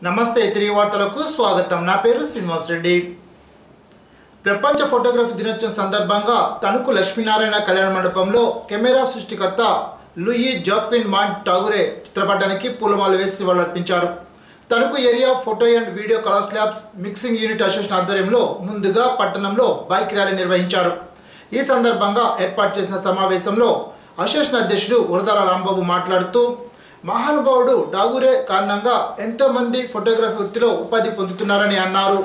నమస్తే తిరిగి వార్తలకు స్వాగతం నా పేరు శ్రీనివాస్ రెడ్డి ప్రపంచ ఫోటోగ్రఫీ దినోత్సవం సందర్భంగా తణుకు లక్ష్మీనారాయణ కళ్యాణ మండపంలో కెమెరా సృష్టికర్త లూయి జాక్విన్ మాంట్ టాగురే చిత్రపటానికి పూలమాల వేసి నివాళులర్పించారు Tanuku area photo and video colours labs mixing unit association ఆధ్వర్యంలో ముందుగా పట్టణంలో బైక్ ర్యాలీ నిర్వహించారు ఈ సందర్భంగా ఏర్పాటు చేసిన సమావేశంలో అసోసియేషన్ అధ్యక్షుడు ఉరదాల రాంబాబు మాట్లాడుతూ మహానుభావుడు డాగూరే కారణంగా ఎంతోమంది ఫోటోగ్రఫీ వృత్తిలో ఉపాధి పొందుతున్నారని అన్నారు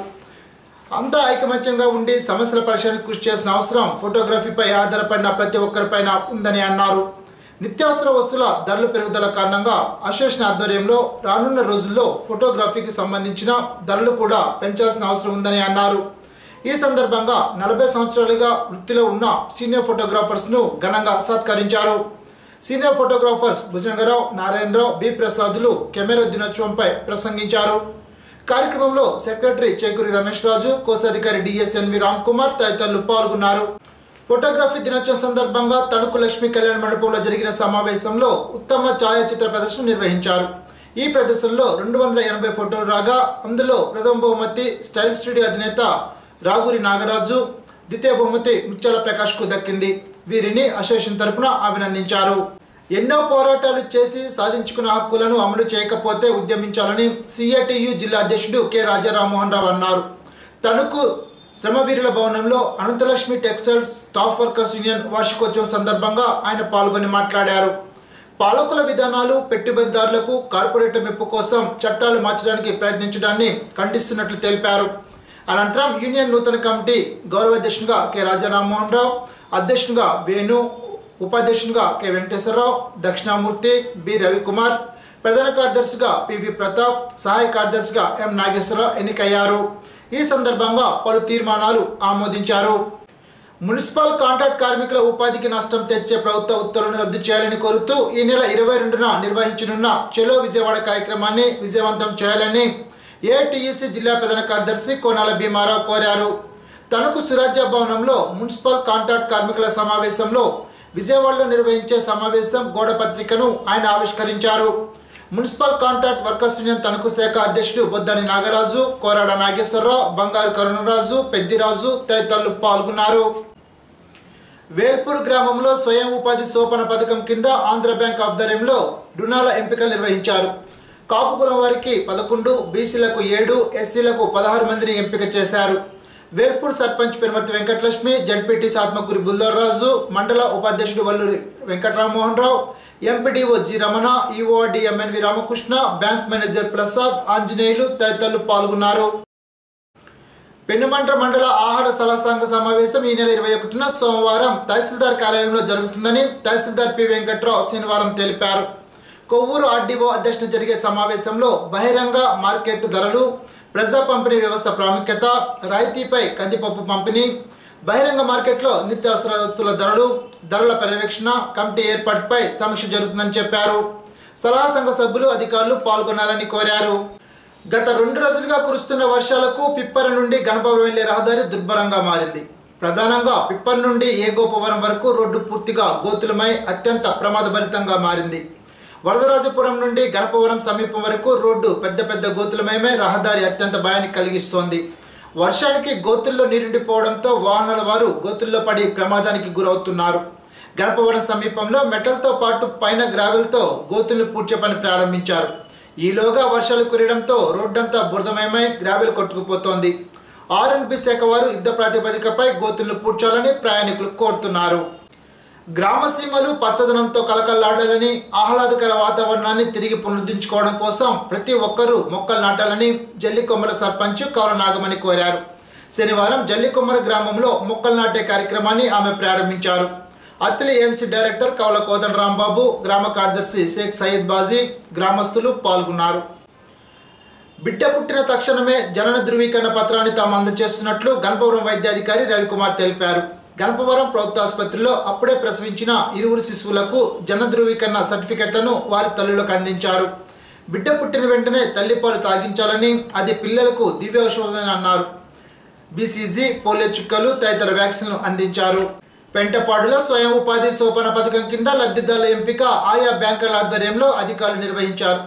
అంతా ఐకమత్యంగా ఉండి సమస్యల పరిష్కారానికి కృషి చేసిన అవసరం ఫోటోగ్రఫీపై ఆధారపడిన ప్రతి ఒక్కరిపైన ఉందని అన్నారు నిత్యావసర వస్తువుల ధరల పెరుగుదల కారణంగా అసోసియేషన్ ఆధ్వర్యంలో రానున్న రోజుల్లో ఫోటోగ్రఫీకి సంబంధించిన ధరలు కూడా పెంచాల్సిన అవసరం ఉందని అన్నారు ఈ సందర్భంగా నలభై సంవత్సరాలుగా వృత్తిలో ఉన్న సీనియర్ ఫోటోగ్రాఫర్స్ను ఘనంగా సత్కరించారు senior photographers Bhujangarao Narayanarao B Prasadulu camera దినోత్సవంపై ప్రసంగించారు కార్యక్రమంలో సెక్రటరీ చేకూరి రమేష్ రాజు కోశాధికారి డిఎస్ఎన్వి రామ్ కుమార్ తదితరులు పాల్గొన్నారు ఫోటోగ్రఫీ దినోత్సవం సందర్భంగా తణుకు లక్ష్మీ కళ్యాణ మండపంలో జరిగిన సమావేశంలో ఉత్తమ ఛాయాచిత్ర ప్రదర్శన నిర్వహించారు ఈ ప్రదర్శనలో రెండు వందల ఎనభై ఫోటోలు రాగా అందులో ప్రథమ బహుమతి స్టైల్ స్టూడియో అధినేత రాగురి నాగరాజు ద్వితీయ బహుమతి ముత్యాల ప్రకాష్కు దక్కింది వీరిని అసోసియేషన్ తరపున అభినందించారు ఎన్నో పోరాటాలు చేసి సాధించుకున్న హక్కులను అమలు చేయకపోతే ఉద్యమించాలని సిఐటియు జిల్లా అధ్యక్షుడు కె రాజా రామ్మోహన్ రావు అన్నారు తణుకు శ్రమవీరుల భవనంలో Ananthalakshmi textiles staff workers union వార్షికోత్సవం సందర్భంగా ఆయన పాల్గొని మాట్లాడారు పాలకుల విధానాలు పెట్టుబడిదారులకు కార్పొరేట్ మెప్పు కోసం చట్టాలు మార్చడానికి ప్రయత్నించడాన్ని ఖండిస్తున్నట్లు తెలిపారు అనంతరం యూనియన్ నూతన కమిటీ గౌరవాధ్యక్షునిగా కె రాజా రామ్మోహన్ రావు అధ్యక్షునిగా వేణు ఉపాధ్యక్షునిగా కె వెంకటేశ్వరరావు దక్షిణామూర్తి బి రవికుమార్ ప్రధాన కార్యదర్శిగా పివి ప్రతాప్ సహాయ కార్యదర్శిగా ఎం నాగేశ్వరరావు ఎన్నికయ్యారు ఈ సందర్భంగా పలు తీర్మానాలు ఆమోదించారు మున్సిపల్ కాంట్రాక్ట్ కార్మికుల ఉపాధికి నష్టం తెచ్చే ప్రభుత్వ ఉత్తర్వులను రద్దు చేయాలని కోరుతూ ఈ నెల ఇరవై రెండున నిర్వహించనున్న చెలో విజయవాడ కార్యక్రమాన్ని విజయవంతం చేయాలని ఏటీఈసీ జిల్లా ప్రధాన కార్యదర్శి కోనాల భీమారావు కోరారు తణుకు సురాజ్య భవనంలో మున్సిపల్ కాంట్రాక్ట్ కార్మికుల సమావేశంలో విజయవాడలో నిర్వహించే సమావేశం గోడ పత్రికను ఆయన ఆవిష్కరించారు municipal contract workers union Tanuku శాఖ అధ్యక్షుడు బొద్దని నాగరాజు కోరాడ నాగేశ్వరరావు బంగారు కరుణరాజు పెద్దిరాజు తదితరులు పాల్గొన్నారు వేల్పూర్ గ్రామంలో స్వయం ఉపాధి సోపన పథకం కింద ఆంధ్ర బ్యాంక్ ఆధ్వర్యంలో రుణాల ఎంపికలు నిర్వహించారు కాపు కులం వారికి పదకొండు బీసీలకు ఏడు ఎస్సీలకు పదహారు మందిని ఎంపిక చేశారు వేల్పూర్ సర్పంచ్ పెనుమర్తి వెంకటలక్ష్మి జడ్పీటీసీ ఆత్మకూరి బుల్దర్రాజు మండల ఉపాధ్యక్షుడు Valluri Venkatarammohan Rao MPDO G Ramana EOD MNV Ramakrishna bank manager Prasad Anjaneyulu తదితరులు పాల్గొన్నారు పెనుమంట్ర మండల ఆహార సలహా సంఘ సమావేశం ఈ నెల ఇరవై ఒకటిన సోమవారం తహసీల్దార్ కార్యాలయంలో జరుగుతుందని తహసీల్దార్ పి వెంకట్రావు శనివారం తెలిపారు కొవ్వూరు ఆర్డీఓ అధ్యక్షత జరిగే సమావేశంలో బహిరంగ మార్కెట్ ధరలు ప్రజా పంపిణీ వ్యవస్థ ప్రాముఖ్యత రాయితీపై కందిపప్పు పంపిణీ బహిరంగ మార్కెట్లో నిత్యావసర వస్తువుల ధరలు ధరల పర్యవేక్షణ కమిటీ ఏర్పాటుపై సమీక్ష జరుగుతుందని చెప్పారు సలహా సంఘ సభ్యులు అధికారులు పాల్గొనాలని కోరారు గత రెండు రోజులుగా కురుస్తున్న వర్షాలకు పిప్పర నుండి గణపవరం వెళ్లే రహదారి దుర్భరంగా మారింది ప్రధానంగా పిప్పర్ నుండి ఏగోపవరం వరకు రోడ్డు పూర్తిగా గోతులమై అత్యంత ప్రమాదభరితంగా మారింది వరదరాజపురం నుండి గణపవరం సమీపం వరకు రోడ్డు పెద్ద పెద్ద గోతులమయమే రహదారి అత్యంత భయానికి కలిగిస్తోంది వర్షానికి గోతుల్లో నీరుండిపోవడంతో వాహనాల వారు గోతుల్లో పడి ప్రమాదానికి గురవుతున్నారు గణపవరం సమీపంలో మెటల్తో పాటు పైన గ్రావెల్తో గోతుల్ని పూడ్చే పని ప్రారంభించారు ఈలోగా వర్షాలు కురియడంతో రోడ్డంతా బురదమయమై గ్రావెల్ కొట్టుకుపోతోంది ఆర్ఎన్బి శాఖ వారు యుద్ధ ప్రాతిపదికపై గోతులను పూడ్చాలని ప్రయాణికులు కోరుతున్నారు గ్రామసీమలు పచ్చదనంతో కలకల్లాడాలని ఆహ్లాదకర వాతావరణాన్ని తిరిగి పునరుద్ధరించుకోవడం కోసం ప్రతి ఒక్కరూ మొక్కలు నాటాలని జల్లికొమ్మర సర్పంచ్ కవల నాగమణి కోరారు శనివారం జల్లికొమ్మర గ్రామంలో మొక్కలు నాటే కార్యక్రమాన్ని ఆమె ప్రారంభించారు అత్తిలి ఏఎంసీ డైరెక్టర్ కవల కోదన్ రాంబాబు గ్రామ కార్యదర్శి షేక్ సయ్యద్ బాజీ గ్రామస్తులు పాల్గొన్నారు బిడ్డ పుట్టిన తక్షణమే జనన ధృవీకరణ పత్రాన్ని తాము అందజేస్తున్నట్లు గణపవరం వైద్యాధికారి రవికుమార్ తెలిపారు గణపవరం ప్రభుత్వ ఆసుపత్రిలో అప్పుడే ప్రసవించిన ఇరువురు శిశువులకు జన ధృవీకరణ సర్టిఫికెట్లను వారి తల్లులకు అందించారు బిడ్డ పుట్టిన వెంటనే తల్లిపాలు తాగించాలని అది పిల్లలకు దివ్య ఔషధమని అన్నారు బీసీజీ పోలియో చుక్కలు తదితర వ్యాక్సిన్లు అందించారు పెంటపాడులో స్వయం ఉపాధి సోపన పథకం కింద లబ్ధిదారుల ఎంపిక ఆయా బ్యాంకుల ఆధ్వర్యంలో అధికారులు నిర్వహించారు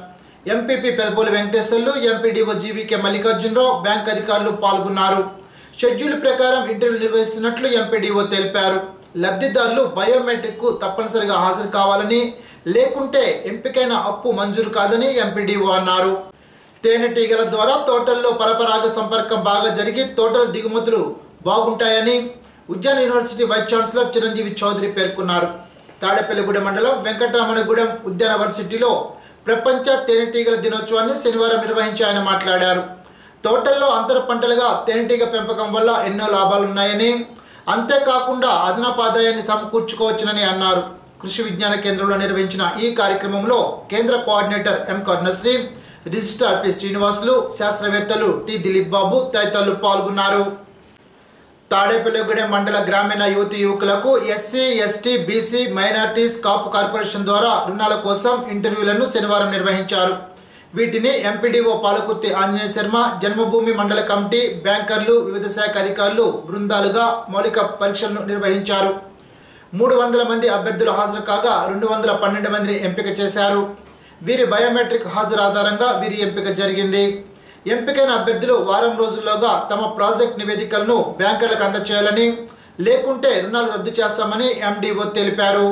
MPP Pedapuli Venkateswarlu MPDO GVK Mallikarjunarao bank అధికారులు పాల్గొన్నారు షెడ్యూల్ ప్రకారం ఇంటర్వ్యూ నిర్వహిస్తున్నట్లు ఎంపీడీఓ తెలిపారు లబ్ధిదారులు బయోమెట్రిక్ తప్పనిసరిగా హాజరు కావాలని లేకుంటే ఎంపికైన అప్పు మంజూరు కాదని ఎంపీడీఓ అన్నారు తేనెటీగల ద్వారా తోటల్లో పరపరాగ సంపర్కం బాగా జరిగి తోటల దిగుమతులు బాగుంటాయని ఉద్యాన university vice chancellor Chiranjeevi Chowdary పేర్కొన్నారు తాడేపల్లిగూడెం మండలం వెంకటరామనగూడెం ఉద్యాన వర్సిటీలో ప్రపంచ తేనెటీగల దినోత్సవాన్ని శనివారం నిర్వహించి ఆయన మాట్లాడారు తోటల్లో అంతర పంటలుగా తేనెటీగ పెంపకం వల్ల ఎన్నో లాభాలున్నాయని అంతేకాకుండా అదనపు ఆదాయాన్ని సమకూర్చుకోవచ్చునని అన్నారు కృషి విజ్ఞాన కేంద్రంలో నిర్వహించిన ఈ కార్యక్రమంలో కేంద్ర coordinator M Karunasri registrar P Srinivasulu శాస్త్రవేత్తలు టి దిలీప్ బాబు తదితరులు పాల్గొన్నారు తాడేపల్లిగూడెం మండల గ్రామీణ యువతి యువకులకు SC ST BC minorities Kapu corporation ద్వారా రుణాల కోసం ఇంటర్వ్యూలను శనివారం నిర్వహించారు వీటిని ఎంపీడీఓ పాలకుర్తి ఆంజనేయ శర్మ జన్మభూమి మండల కమిటీ బ్యాంకర్లు వివిధ శాఖ అధికారులు బృందాలుగా మౌలిక పరీక్షలను నిర్వహించారు మూడు వందల మంది అభ్యర్థులు హాజరు కాగా రెండు వందల పన్నెండు మందిని ఎంపిక చేశారు వీరి బయోమెట్రిక్ హాజరు ఆధారంగా వీరి ఎంపిక జరిగింది ఎంపికైన అభ్యర్థులు వారం రోజుల్లోగా తమ ప్రాజెక్ట్ నివేదికలను బ్యాంకర్లకు అందచేయాలని లేకుంటే రుణాలు రద్దు చేస్తామని ఎండీఓ తెలిపారు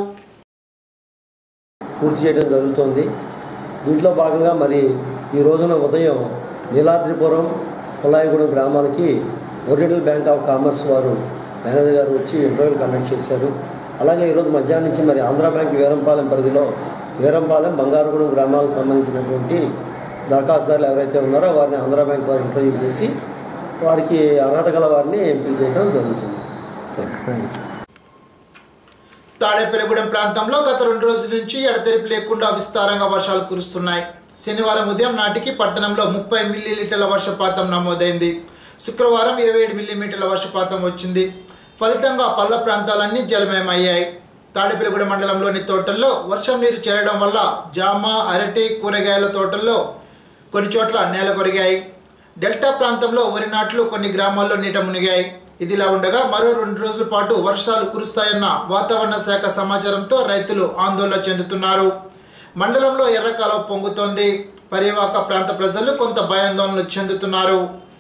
పూర్తి చేయడం జరుగుతోంది దీంట్లో భాగంగా మరి ఈ రోజున ఉదయం నీలాద్రిపురం కొల్లాయిగూడెం గ్రామాలకి ఓరియంటల్ బ్యాంక్ ఆఫ్ కామర్స్ వారు మేనేజర్ గారు వచ్చి ఇంటర్వ్యూలు కండక్ట్ చేశారు అలాగే ఈరోజు మధ్యాహ్నం నుంచి మరి ఆంధ్ర బ్యాంక్ వీరంపాలెం పరిధిలో వీరంపాలెం బంగారుగుడెం గ్రామాలకు సంబంధించినటువంటి దరఖాస్తుదారులు ఎవరైతే ఉన్నారో వారిని ఆంధ్ర బ్యాంక్ వారు ఇంటర్వ్యూ చేసి వారికి అర్హత గల వారిని ఎంపిక చేయడం జరుగుతుంది థ్యాంక్ యూ తాడేపల్లిగూడెం ప్రాంతంలో గత రెండు రోజుల నుంచి ఎడతెరిపి లేకుండా విస్తారంగా వర్షాలు కురుస్తున్నాయి శనివారం ఉదయం నాటికి పట్టణంలో ముప్పై మిల్లీలీటర్ల వర్షపాతం నమోదైంది శుక్రవారం ఇరవై ఏడు మిల్లీమీటర్ల వర్షపాతం వచ్చింది ఫలితంగా పల్ల ప్రాంతాలన్నీ జలమయమయ్యాయి తాడేపల్లిగూడెం మండలంలోని తోటల్లో వర్షం నీరు చేరడం వల్ల జామ అరటి కూరగాయల తోటల్లో కొన్ని చోట్ల నేల కొరిగాయి డెల్టా ప్రాంతంలో వరి నాట్లు కొన్ని గ్రామాల్లో నీట మునిగాయి ఇదిలా ఉండగా మరో రెండు రోజుల పాటు వర్షాలు కురుస్తాయన్న వాతావరణ శాఖ సమాచారంతో రైతులు ఆందోళన చెందుతున్నారు మండలంలో ఎర్రకాలం పొంగుతోంది పరివాహక ప్రాంత ప్రజలు కొంత భయాందోళనలు చెందుతున్నారు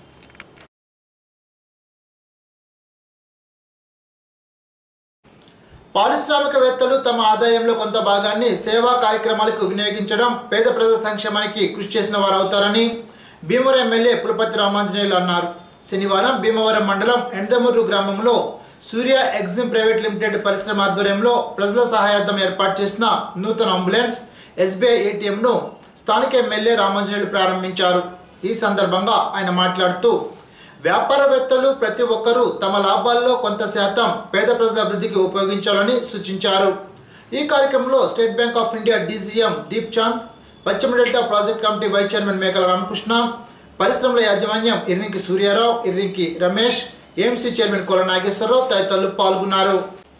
పారిశ్రామికవేత్తలు తమ ఆదాయంలో కొంత భాగాన్ని సేవా కార్యక్రమాలకు వినియోగించడం పేద ప్రజల సంక్షేమానికి కృషి చేసిన వారు అవుతారని భీమవరం ఎమ్మెల్యే పులపతి రామాంజనేయులు అన్నారు శనివారం భీమవరం మండలం ఎండమూరు గ్రామంలో సూర్య ఎగ్జిమ్ ప్రైవేట్ లిమిటెడ్ పరిశ్రమ ఆధ్వర్యంలో ప్రజల సహాయార్థం ఏర్పాటు చేసిన నూతన అంబులెన్స్ ఎస్బీఐ ఏటీఎంను స్థానిక ఎమ్మెల్యే రామాంజనేయులు ప్రారంభించారు ఈ సందర్భంగా ఆయన మాట్లాడుతూ వ్యాపారవేత్తలు ప్రతి ఒక్కరూ తమ లాభాల్లో కొంత శాతం పేద ప్రజల అభివృద్ధికి ఉపయోగించాలని సూచించారు ఈ కార్యక్రమంలో State Bank of India DGM Deep Chand పశ్చిమ delta project committee vice chairman Mekala Ramakrishna పరిశ్రమల యాజమాన్యం ఇర్నికి సూర్యారావు ఇర్నికి రమేష్ ఏఎంసీ చైర్మన్ కోల నాగేశ్వరరావు తదితరులు పాల్గొన్నారు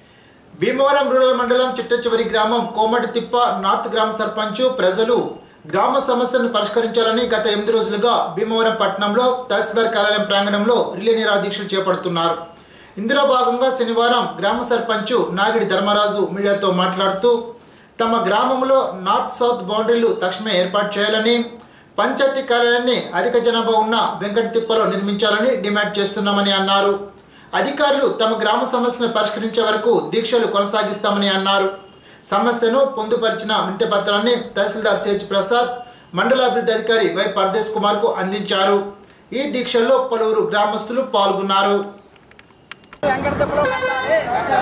భీమవరం రూరల్ మండలం చిట్టచివరి గ్రామం కోమటి తిప్ప నార్త్ గ్రామ సర్పంచ్ ప్రజలు గ్రామ సమస్యలను పరిష్కరించాలని గత ఎనిమిది రోజులుగా భీమవరం పట్టణంలో తహసీల్దార్ కార్యాలయం ప్రాంగణంలో రిలే నిరాదీక్షలు చేపడుతున్నారు ఇందులో భాగంగా శనివారం గ్రామ సర్పంచ్ నాగిడి ధర్మరాజు మీడియాతో మాట్లాడుతూ తమ గ్రామంలో నార్త్ సౌత్ బౌండరీలు తక్షణమే ఏర్పాటు చేయాలని పంచాయతీ కార్యాలయాన్ని అధిక జనాభా ఉన్న వెంకట తిప్పలో నిర్మించాలని డిమాండ్ చేస్తున్నామని అన్నారు అధికారులు తమ గ్రామ సమస్యను పరిష్కరించే వరకు దీక్షలు కొనసాగిస్తామని అన్నారు సమస్యను పొందుపరిచిన వింత పత్రాన్ని తహసీల్దార్ సేజ్ ప్రసాద్ మండల అభివృద్ధి అధికారి వై పరదేశ్ కుమార్ కు అందించారు ఈ దీక్షల్లో పలువురు గ్రామస్తులు పాల్గొన్నారు వెంకటపురం కట్టాలి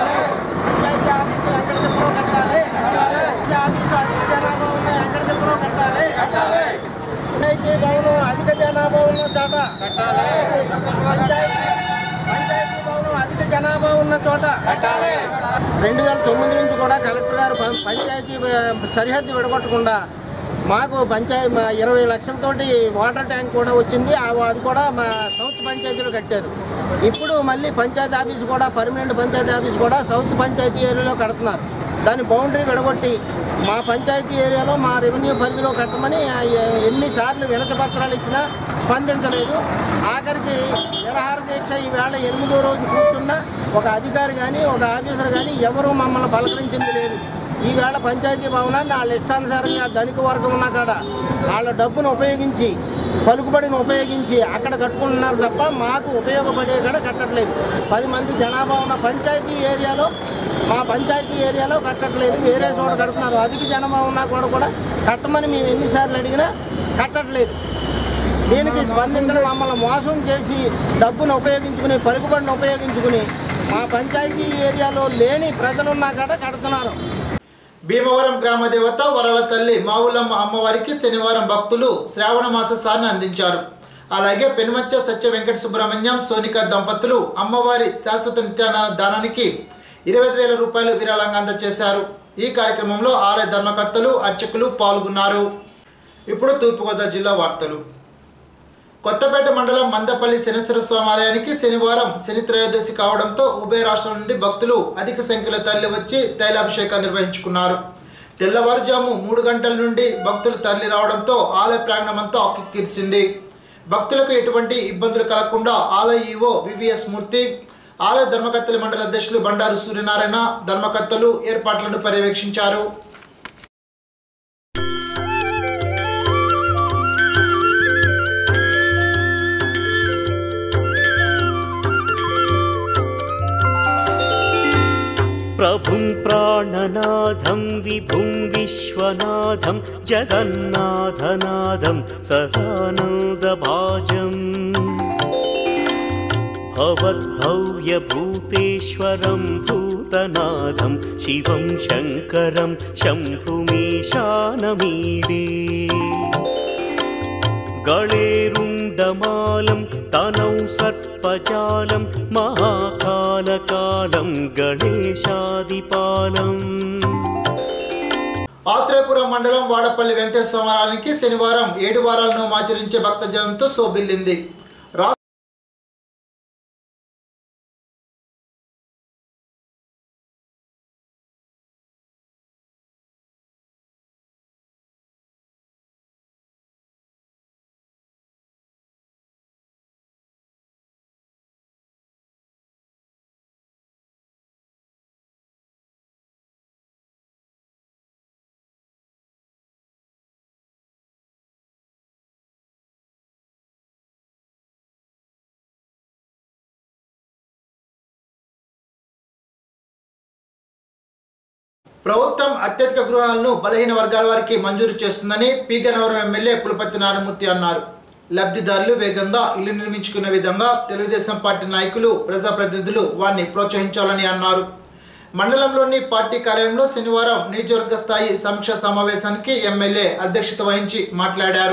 పంచాయతీ ఆఫీసు వెంకటపురం కట్టాలి పంచాయతీ ఆఫీసు అధిక జనాభా ఉన్న వెంకటపురం కట్టాలి పంచాయతీ భవనం అధిక జనాభా ఉన్న చోట కట్టాలి పంచాయతీ పంచాయతీ భవనం అధిక జనాభా ఉన్న చోట కట్టాలి రెండు వేల తొమ్మిది నుంచి కూడా కలెక్టర్ గారు పం- పంచాయతీ ఆ, సరిహద్దు విడగొట్టకుండా మాకు పంచాయతీ ఇరవై లక్షలతోటి వాటర్ ట్యాంక్ కూడా వచ్చింది ఆ- అది కూడా మా సౌత్ పంచాయతీలో కట్టారు ఇప్పుడు మళ్ళీ పంచాయతీ ఆఫీస్ కూడా పర్మనెంట్ పంచాయతీ ఆఫీస్ కూడా సౌత్ పంచాయతీ ఏరియాలో కడుతున్నారు దాని బౌండరీ విడగొట్టి మా పంచాయతీ ఏరియాలో మా రెవెన్యూ పరిధిలో కట్టమని ఆ, ఎ- ఎన్నిసార్లు వినతి పత్రాలు ఇచ్చినా స్పందించలేదు ఆఖరికి నిరహార దీక్ష ఈవేళ ఎనిమిదో రోజు కూర్చున్న ఒక అధికారి కానీ ఒక ఆఫీసర్ కానీ ఎవరు మమ్మల్ని పలకరించింది లేదు ఈవేళ పంచాయతీ భవనాన్ని వాళ్ళ ఇష్టానుసారంగా ధనిక వర్గం ఉన్న కాడ వాళ్ళ డబ్బును ఉపయోగించి పలుకుబడిని ఉపయోగించి అక్కడ కట్టుకుంటున్నారు తప్ప మాకు ఉపయోగపడే కాడ కట్టట్లేదు పది మంది జనాభా ఉన్న పంచాయతీ ఏరియాలో మా పంచాయతీ ఏరియాలో కట్టట్లేదు వేరే చోట కడుతున్నారు అధిక జనాభా ఉన్నా కూడా కూడా కట్టమని మేము ఎన్నిసార్లు అడిగినా కట్టట్లేదు దీనికి స్పందించడం మమ్మల్ని మోసం చేసి డబ్బును ఉపయోగించుకుని పలుకుబడిని ఉపయోగించుకుని మా పంచాయతీ ఏరియాలో లేని ప్రజలున్నా కాడ కడుతున్నారు భీమవరం గ్రామ దేవత వరల తల్లి మావులమ్మ అమ్మవారికి శనివారం భక్తులు శ్రావణ మాస సాన్ని అందించారు అలాగే పెనుమచ్చ సత్య వెంకట సుబ్రహ్మణ్యం సోనిక దంపతులు అమ్మవారి శాశ్వత నిత్యాన దానానికి ఇరవై వేల రూపాయలు విరాళంగా అందజేశారు ఈ కార్యక్రమంలో ఆలయ ధర్మకర్తలు అర్చకులు పాల్గొన్నారు ఇప్పుడు తూర్పుగోదావరి జిల్లా వార్తలు కొత్తపేట మండలం మందపల్లి శనేశ్వర స్వామి ఆలయానికి శనివారం శని త్రయోదశి కావడంతో ఉభయ రాష్ట్రాల నుండి భక్తులు అధిక సంఖ్యలో తరలి వచ్చి తైలాభిషేకాన్ని నిర్వహించుకున్నారు తెల్లవారుజాము మూడు గంటల నుండి భక్తులు తరలి రావడంతో ఆలయ ప్రాంగణమంతా కిక్కిరిసింది భక్తులకు ఎటువంటి ఇబ్బందులు కలగకుండా ఆలయ ఈవో వివిఎస్ మూర్తి ఆలయ ధర్మకర్తల మండల అధ్యక్షులు బండారు సూర్యనారాయణ ధర్మకర్తలు ఏర్పాట్లను పర్యవేక్షించారు प्रभुं प्राणनाथं विभुं विश्वनाथं जगन्नाथनाथं सदानन्दभाजम् भवद्भव्यभूतेश्वरं भूतनाथं शिवं शङ्करं शम्भुमीशानमीडे गळेरुण्डमालं तनौ सर्पजालं महाकालकालं गणेशादिपालम् ఆత్రేయపురం మండలం వాడపల్లి వెంకటేశ్వర ఆలయానికి శనివారం ఏడు వారాలను ఆచరించే భక్తజనంతో శోభిల్లింది రా ప్రభుత్వం అత్యధిక గృహాలను బలహీన వర్గాల వారికి మంజూరు చేస్తుందని పీగనవరం ఎమ్మెల్యే పులపతి నారాయణమూర్తి అన్నారు లబ్ధిదారులు వేగంగా ఇల్లు నిర్మించుకునే విధంగా తెలుగుదేశం పార్టీ నాయకులు ప్రజాప్రతినిధులు వారిని ప్రోత్సహించాలని అన్నారు మండలంలోని పార్టీ కార్యాలయంలో శనివారం నియోజకవర్గ స్థాయి సమీక్షా సమావేశానికి ఎమ్మెల్యే అధ్యక్షత వహించి మాట్లాడారు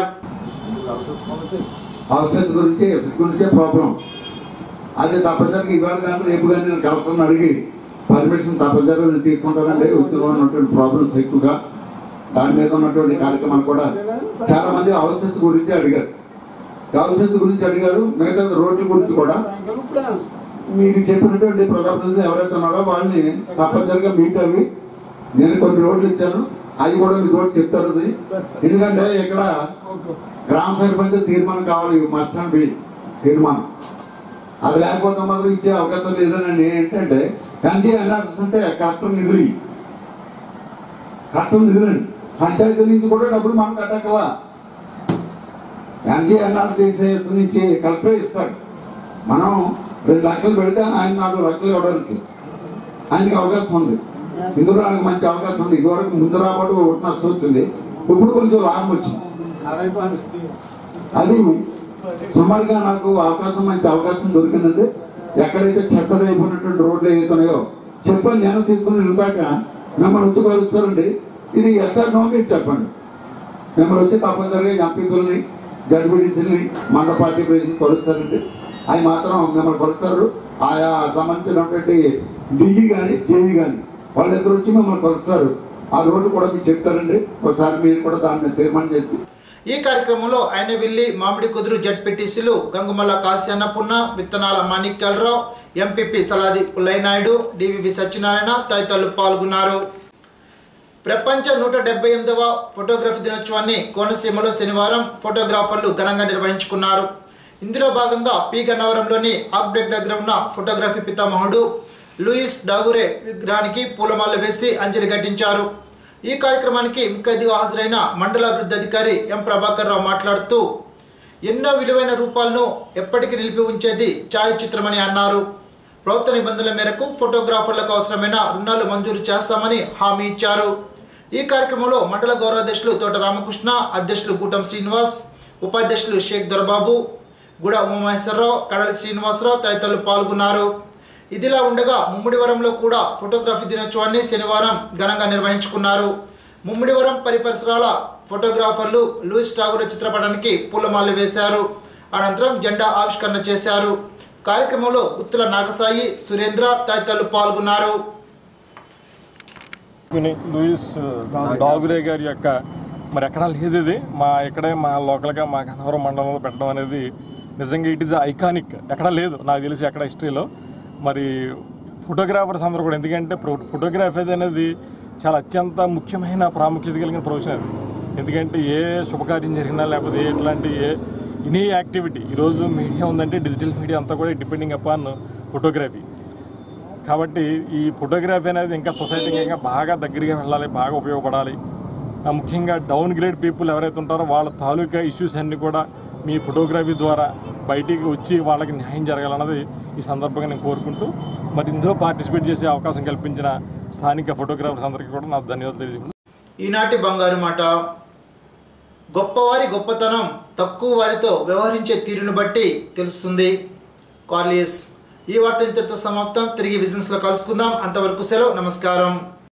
హౌసెస్ గురించి ఎస్ఎస్ గురించే ప్రాబ్లం అది తప్పనిసరిగా ఇవాళ కానీ రేపు కానీ నేను కలెక్టర్ని అడిగి పర్మిషన్ తప్పనిసరిగా నేను తీసుకుంటానండి ఉద్యోగంలో ఉన్నటువంటి ప్రాబ్లమ్స్ ఎక్కువగా దాని మీద ఉన్నటువంటి కార్యక్రమాలు కూడా చాలా మంది హౌసెస్ గురించి అడిగారు హౌసెస్ గురించి అడిగారు మిగతా రోడ్ల గురించి కూడా మీకు చెప్పినటువంటి ప్రజాప్రతినిధులు ఎవరైతే ఉన్నారో వాళ్ళని తప్పనిసరిగా మీట్ అవి నేను కొన్ని రోడ్లు ఇచ్చాను అవి కూడా మీకు కూడా చెప్తారు అది. ఎందుకంటే ఇక్కడ గ్రామ సర్పంచ్ తీర్మానం కావాలి మస్ట్ అండ్ బి తీర్మానం అది లేకపోతే మాత్రం ఇచ్చే అవకాశం లేదని ఏంటంటే ఎన్జీ ఎన్ఆర్ఎస్ అంటే కరెక్ట్ నిధులు కరెక్ట్ నిధులండి పంచాయతీ నుంచి కూడా డబ్బులు మనం కట్టగల ఎన్జీ ఎన్ఆర్ఎస్ నుంచి కలెక్టర్ ఇస్తాడు మనం రెండు లక్షలు పెడితే ఆయన నాలుగు లక్షలు ఇవ్వడానికి ఆయనకి అవకాశం ఉంది ఇందులో ఆయనకు మంచి అవకాశం ఉంది ఇదివరకు ముందు రాబడి ఒకటి నష్టం వచ్చింది ఇప్పుడు కొంచెం లాభం వచ్చింది అది సుమారుగా నాకు అవకాశం మంచి అవకాశం దొరికిందండి ఎక్కడైతే చెత్త అయిపోయినటువంటి రోడ్లు ఏతున్నాయో చెప్పండి నేను తీసుకుని వెళ్తాక మిమ్మల్ని వచ్చి కలుస్తారండి ఇది ఎస్ఆర్ నో మీరు చెప్పండి మిమ్మల్ని వచ్చి తప్పనిసరిగా ఎంపీలని జడ్బీడీసీని మండల పార్టీ ప్రెసిడెంట్ కలుస్తారండి అవి మాత్రం మిమ్మల్ని కలుస్తారు ఆయా సంబంధించినటువంటి డిఈ కానీ జేఈ కానీ వాళ్ళిద్దరు వచ్చి మిమ్మల్ని కలుస్తారు ఆ రోడ్డు కూడా మీకు చెప్తారండి ఒకసారి మీరు కూడా దాన్ని తీర్మానం చేసి ఈ కార్యక్రమంలో ఆయనవిల్లి మామిడి కుదురు జడ్పీటీసీలు గంగుమల్ల కాశీ అన్నపూర్ణ విత్తనాల మాణిక్యాలరావు ఎంపీపీ సలాది పుల్లయ్యనాయుడు డివివి సత్యనారాయణ తదితరులు పాల్గొన్నారు ప్రపంచ నూట డెబ్బై ఎనిమిదవ ఫోటోగ్రఫీ దినోత్సవాన్ని కోనసీమలో శనివారం ఫోటోగ్రాఫర్లు ఘనంగా నిర్వహించుకున్నారు ఇందులో భాగంగా పి గన్నవరంలోని ఆక్బ్రేక్ దగ్గర ఉన్న ఫోటోగ్రఫీ పితామహుడు లూయిస్ డాగురే విగ్రహానికి పూలమాల వేసి అంజలి ఘటించారు ఈ కార్యక్రమానికి ముఖ్య అతిథిగా హాజరైన మండల అభివృద్ధి అధికారి ఎం ప్రభాకర్ రావు మాట్లాడుతూ ఎన్నో విలువైన రూపాలను ఎప్పటికీ నిలిపి ఉంచేది ఛాయాచిత్రమని అన్నారు ప్రభుత్వ నిబంధనల మేరకు ఫోటోగ్రాఫర్లకు అవసరమైన రుణాలు మంజూరు చేస్తామని హామీ ఇచ్చారు ఈ కార్యక్రమంలో మండల గౌరవాధ్యక్షులు తోట రామకృష్ణ అధ్యక్షులు గూటం శ్రీనివాస్ ఉపాధ్యక్షులు షేక్ దొరబాబు గుడ ఉమామహేశ్వరరావు కడలి శ్రీనివాసరావు తదితరులు పాల్గొన్నారు ఇదిలా ఉండగా ముమ్మిడివరంలో కూడా ఫోటోగ్రఫీ దినోత్సవాన్ని శనివారం ఘనంగా నిర్వహించుకున్నారు ముమ్మిడివరం పరిపరిసరాల ఫోటోగ్రాఫర్లు లూయిస్ ఠాగూర్ చిత్రపటానికి పూలమాలలు వేశారు అనంతరం జెండా ఆవిష్కరణ చేశారు కార్యక్రమంలో గుత్తుల నాగసాయి సురేంద్ర తదితరులు పాల్గొన్నారు కొన్ని లూయిస్ డాగురే గారి యొక్క మరి ఎక్కడా లేదు ఇది మా ఇక్కడే మా లోకల్గా మా కనవరం మండలంలో పెట్టడం అనేది నిజంగా ఇట్ ఈస్ ఐకానిక్ ఎక్కడా లేదు నాకు తెలిసి ఎక్కడ హిస్టరీలో మరి ఫోటోగ్రాఫర్స్ అందరూ కూడా ఎందుకంటే ఫోటోగ్రఫీ అనేది చాలా అత్యంత ముఖ్యమైన ప్రాముఖ్యత కలిగిన ప్రొఫెషన్ అది ఎందుకంటే ఏ శుభకార్యం జరిగినా లేకపోతే ఏ ఎట్లాంటి ఏ ఎనీ యాక్టివిటీ ఈరోజు మీడియా ఉందంటే డిజిటల్ మీడియా అంతా కూడా డిపెండింగ్ అపాన్ ఫోటోగ్రఫీ కాబట్టి ఈ ఫోటోగ్రఫీ అనేది ఇంకా సొసైటీకి ఇంకా బాగా దగ్గరగా వెళ్ళాలి బాగా ఉపయోగపడాలి ఆ ముఖ్యంగా డౌన్ గ్రేడ్ పీపుల్ ఎవరైతే ఉంటారో వాళ్ళ తాలూకా ఇష్యూస్ అన్నీ కూడా మీ ఫోటోగ్రఫీ ద్వారా బయటికి వచ్చి వాళ్ళకి న్యాయం జరగాలన్నది ఈ సందర్భంగా నేను కోరుకుంటూ మరి ఇందులో పార్టిసిపేట్ చేసే అవకాశం కల్పించిన స్థానిక ఫోటోగ్రాఫర్స్ అందరికీ కూడా నా ధన్యవాదాలు తెలియజేస్తున్నాను ఈనాటి బంగారు మాట గొప్పవారి గొప్పతనం తక్కువ వారితో వ్యవహరించే తీరును బట్టి తెలుస్తుంది కార్లియస్ ఈ వార్త ఇంతటితో సమాప్తం తిరిగి విజన్స్లో కలుసుకుందాం అంతవరకు సెలవు నమస్కారం